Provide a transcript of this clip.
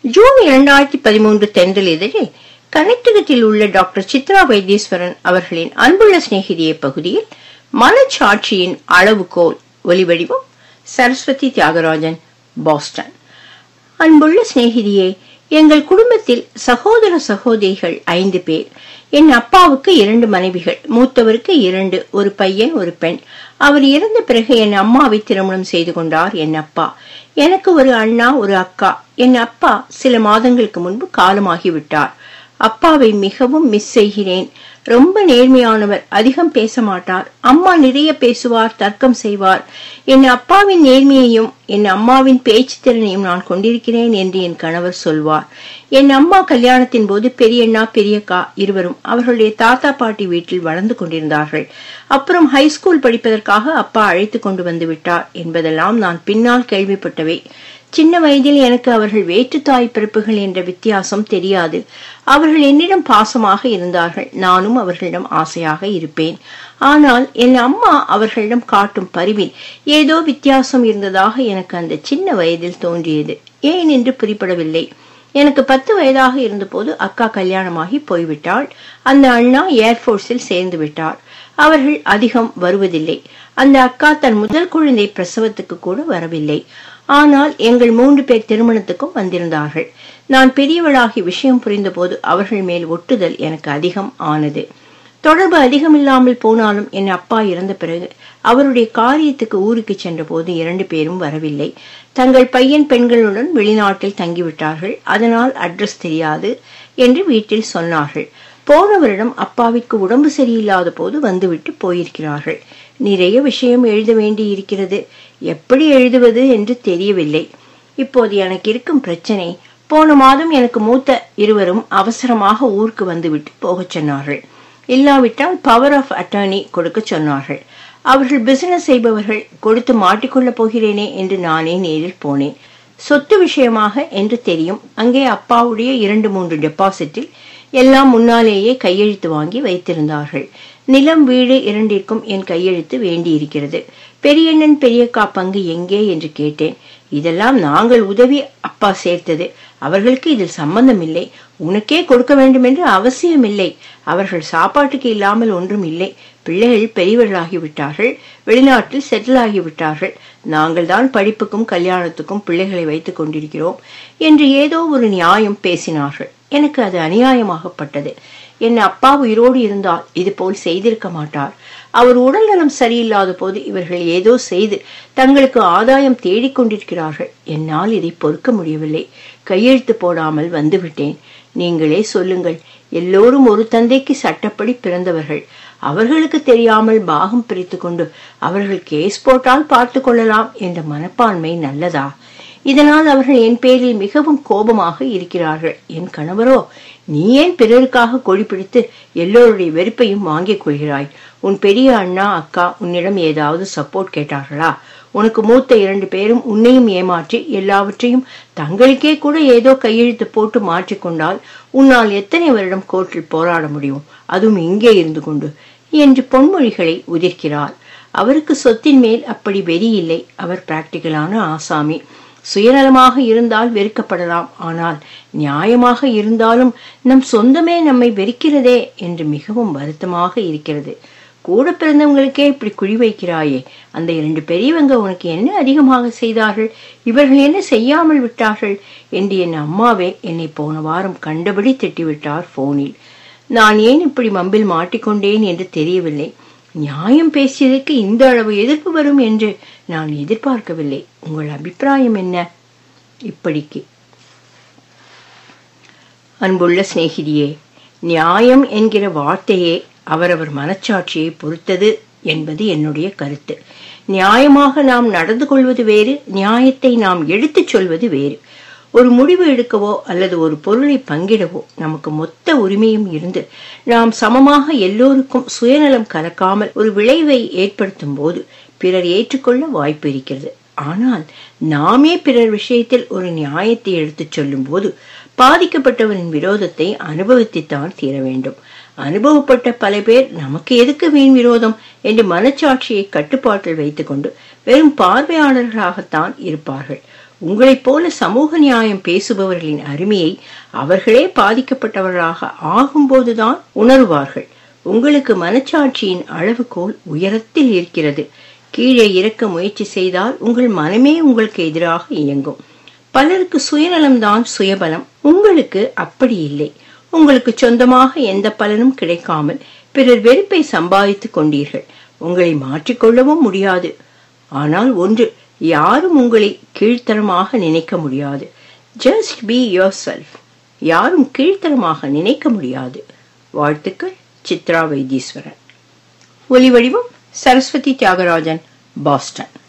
June இரண்டாயிரத்தி பதிமூன்று தென்றல் இதழில் கனெக்டிகத்தில் உள்ள டாக்டர் சித்ரா வைத்தீஸ்வரன் அவர்களின் அன்புள்ள சிநேகிதியை பகுதியில் மனச்சாட்சியின் அளவுகோல் ஒலிவடிவம் சரஸ்வதி தியாகராஜன் பாஸ்டன் அன்புள்ள சிநேகிதியே எங்கள் குடும்பத்தில் சகோதர சகோதரிகள் ஐந்து பேர் என் அப்பாவுக்கு இரண்டு மனைவிகள் மூத்தவருக்கு இரண்டு ஒரு பையன் ஒரு பெண் அவர் இறந்த பிறகு என் அம்மாவை திருமணம் செய்து கொண்டார் என் அப்பா எனக்கு ஒரு அண்ணா ஒரு அக்கா என் அப்பா சில மாதங்களுக்கு முன்பு காலமாகி விட்டார் அப்பாவை மிகவும் மிஸ் செய்கிறேன் ரொம்ப நேர்மையானவர் அதிகம் பேச மாட்டார் அம்மா நிறைய பேசுவார் தர்க்கம் செய்வார் என் அப்பாவின் நேர்மையையும் என் அம்மாவின் பேச்சு திறனையும் நான் கொண்டிருக்கிறேன் என்று என் கணவர் சொல்வார் என் அம்மா கல்யாணத்தின் போது பெரியண்ணா பெரியக்கா இருவரும் அவர்களுடைய தாத்தா பாட்டி வீட்டில் வளர்ந்து கொண்டிருந்தார்கள் அப்புறம் ஹைஸ்கூல் படிப்பதற்காக அப்பா அழைத்து கொண்டு வந்து விட்டார் என்பதெல்லாம் நான் பின்னால் கேள்விப்பட்டவை சின்ன வயதில் எனக்கு அவர்கள் வேற்றுத்தாய் பிறப்புகள் என்ற வித்தியாசம் தெரியாது அவர்கள் என்னிடம் பாசமாக இருந்தார்கள் நானும் அவர்களிடம் ஆசையாக இருப்பேன் ஆனால் என் அம்மா அவர்களிடம் காட்டும் பரிவில் ஏதோ வித்தியாசம் இருந்ததாக எனக்கு அந்த சின்ன வயதில் தோன்றியது ஏன் என்று புரிப்படவில்லை எனக்கு பத்து வயதாக இருந்தபோது அக்கா கல்யாணமாகி போய்விட்டாள் அந்த அண்ணா ஏர்போர்ஸில் சேர்ந்து விட்டார் அவர்கள் அதிகம் வருவதில்லை அந்த அக்கா தன் முதல் குழந்தை பிரசவத்துக்கு கூட வரவில்லை ஆனால் எங்கள் மூன்று பேர் திருமணத்துக்கும் வந்திருந்தார்கள் நான் பெரியவளாகி விஷயம் புரிந்தபோது அவர்கள் மேல் ஒட்டுதல் எனக்கு அதிகம் ஆனது தொடர்பு அதிகமில்லாமல் போனாலும் என் அப்பா இறந்த பிறகு அவருடைய காரியத்துக்கு ஊருக்கு சென்ற போது இரண்டு பேரும் வரவில்லை தங்கள் பையன் பெண்களுடன் வெளிநாட்டில் தங்கிவிட்டார்கள் அதனால் அட்ரஸ் தெரியாது என்று வீட்டில் சொன்னார்கள் போனவரிடம் அப்பாவிற்கு உடம்பு சரியில்லாத போது வந்துவிட்டு போயிருக்கிறார்கள் நிறைய விஷயம் எழுத வேண்டி இருக்கிறது எப்படி எழுதுவது என்று தெரியவில்லை இப்போது எனக்கு இருக்கும் பிரச்சனை போன மாதம் எனக்கு மூத்த இருவரும் அவசரமாக ஊருக்கு வந்துவிட்டு போகச் சொன்னார்கள் இல்லாவிட்டால் பவர் ஆஃப் அட்டர்னி கொடுக்க சொன்னார்கள் அவர்கள் பிசினஸ் செய்பவர்கள் கொடுத்து மாட்டிக்கொள்ளப் போகிறேனே என்று நானே நேரில் போனேன் சொத்து விஷயமாக என்று தெரியும் அங்கே அப்பாவுடைய இரண்டு மூன்று டெபாசிட்டில் எல்லாம் முன்னாலேயே கையெழுத்து வாங்கி வைத்திருந்தார்கள் நிலம் வீடு இரண்டிற்கும் என் கையெழுத்து வேண்டியிருக்கிறது பெரியண்ணன் பெரியக்கா பங்கு எங்கே என்று கேட்டேன் இதெல்லாம் நாங்கள் உதவி அப்பா சேர்த்தது அவர்களுக்கு இதில் சம்பந்தம் இல்லை உனக்கே கொடுக்க வேண்டும் என்று அவசியம் இல்லை அவர்கள் சாப்பாட்டுக்கு இல்லாமல் ஒன்றும் இல்லை பிள்ளைகள் பெரியவர்களாகிவிட்டார்கள் வெளிநாட்டில் செட்டில் ஆகிவிட்டார்கள் நாங்கள் தான் படிப்புக்கும் கல்யாணத்துக்கும் பிள்ளைகளை வைத்துக் கொண்டிருக்கிறோம் என்று ஏதோ ஒரு நியாயம் பேசினார்கள் எனக்கு அது அநியாயமாகப்பட்டது என் அப்பா உயிரோடு இருந்தால் இது போல் செய்திருக்க மாட்டார் அவர் உடல்நலம் சரியில்லாத போது இவர்கள் ஏதோ செய்து தங்களுக்கு ஆதாயம் தேடிக்கொண்டிருக்கிறார்கள் என்னால் இதை பொறுக்க முடியவில்லை கையெழுத்து போடாமல் வந்துவிட்டேன் நீங்களே சொல்லுங்கள் எல்லோரும் ஒரு தந்தைக்கு சட்டப்படி பிறந்தவர்கள் அவர்களுக்கு தெரியாமல் பாகம் பிரித்து கொண்டு அவர்கள் கேஸ் போட்டால் பார்த்து கொள்ளலாம் என்ற மனப்பான்மை நல்லதா இதனால் அவர்கள் என் பேரில் மிகவும் கோபமாக இருக்கிறார்கள் என் கணவரோ நீ ஏன் பிறருக்காக கொடி பிடித்து எல்லோருடைய வெறுப்பையும் வாங்கிக் கொள்கிறாய் உன் பெரிய அண்ணா அக்கா உன்னிடம் ஏதாவது சப்போர்ட் கேட்டார்களா உனக்கு மூத்த இரண்டு பேரும் உன்னையும் ஏமாற்றி எல்லாவற்றையும் தங்களுக்கே கூட ஏதோ கையெழுத்து போட்டு மாற்றிக்கொண்டால் உன்னால் எத்தனை வருடம் கோர்ட்டில் போராட முடியும் அதுவும் இங்கே இருந்து கொண்டு என்று பொன்மொழிகளை உதிர்க்கிறார் அவருக்கு சொத்தின் மேல் அப்படி வெறி இல்லை அவர் பிராக்டிக்கலான ஆசாமி சுயநலமாக இருந்தால் வெறுக்கப்படலாம் ஆனால் நியாயமாக இருந்தாலும் நம் சொந்தமே நம்மை வெறுக்கிறதே என்று மிகவும் வருத்தமாக இருக்கிறது கூட பிறந்தவங்களுக்கே இப்படி குழி வைக்கிறாயே அந்த இரண்டு பெரியவங்க உனக்கு என்ன அதிகமாக செய்தார்கள் இவர்கள் என்ன செய்யாமல் விட்டார்கள் என்று என் அம்மாவே என்னை போன வாரம் கண்டபடி திட்டிவிட்டார் போனில் நான் ஏன் இப்படி மம்பில் மாட்டிக்கொண்டேன் என்று தெரியவில்லை நியாயம் பேசியதற்கு இந்த அளவு எதிர்ப்பு வரும் என்று நான் எதிர்பார்க்கவில்லை உங்கள் அபிப்பிராயம் என்ன இப்படிக்கு அன்புள்ள சிநேகிதியே நியாயம் என்கிற வார்த்தையே அவரவர் மனச்சாட்சியை பொறுத்தது என்பது என்னுடைய கருத்து நியாயமாக நாம் நடந்து கொள்வது வேறு நியாயத்தை நாம் எடுத்துச் சொல்வது வேறு ஒரு முடிவு எடுக்கவோ அல்லது ஒரு பொருளை பங்கிடவோ நமக்கு மொத்த உரிமையும் இருந்து நாம் சமமாக எல்லோருக்கும் சுயநலம் கலக்காமல் ஒரு விளைவை ஏற்படுத்தும் போது பிறர் ஏற்றுக்கொள்ள வாய்ப்பு இருக்கிறது ஆனால் நாமே பிறர் விஷயத்தில் ஒரு நியாயத்தை எடுத்துச் சொல்லும் போது பாதிக்கப்பட்டவரின் விரோதத்தை அனுபவித்துத்தான் தீர வேண்டும் அனுபவப்பட்ட பல பேர் நமக்கு எதுக்கு வீண் விரோதம் என்று மனச்சாட்சியை கட்டுப்பாட்டில் வைத்துக்கொண்டு வெறும் பார்வையாளர்களாகத்தான் இருப்பார்கள் உங்களைப் போல சமூக நியாயம் பேசுபவர்களின் அருமையை அவர்களே பாதிக்கப்பட்டவர்களாக ஆகும்போதுதான் உணருவார்கள் உங்களுக்கு மனச்சாட்சியின் அளவுகோல் உயரத்தில் இருக்கிறது கீழே இறக்க முயற்சி செய்தால் உங்கள் மனமே உங்களுக்கு எதிராக இயங்கும் பலருக்கு சுயநலம்தான் சுயபலம் உங்களுக்கு அப்படி இல்லை உங்களுக்கு சொந்தமாக எந்த பலனும் கிடைக்காமல் பிறர் வெறுப்பை சம்பாதித்துக் கொண்டீர்கள் உங்களை மாற்றிக்கொள்ளவும் முடியாது ஆனால் ஒன்று யாரும் உங்களை கீழ்த்தரமாக நினைக்க முடியாது ஜஸ்ட் பி யோர் செல்ஃப் யாரும் கீழ்த்தரமாக நினைக்க முடியாது வாழ்த்துக்கள் சித்ரா வைத்தீஸ்வரன் ஒலி வடிவம் சரஸ்வதி தியாகராஜன் பாஸ்டன்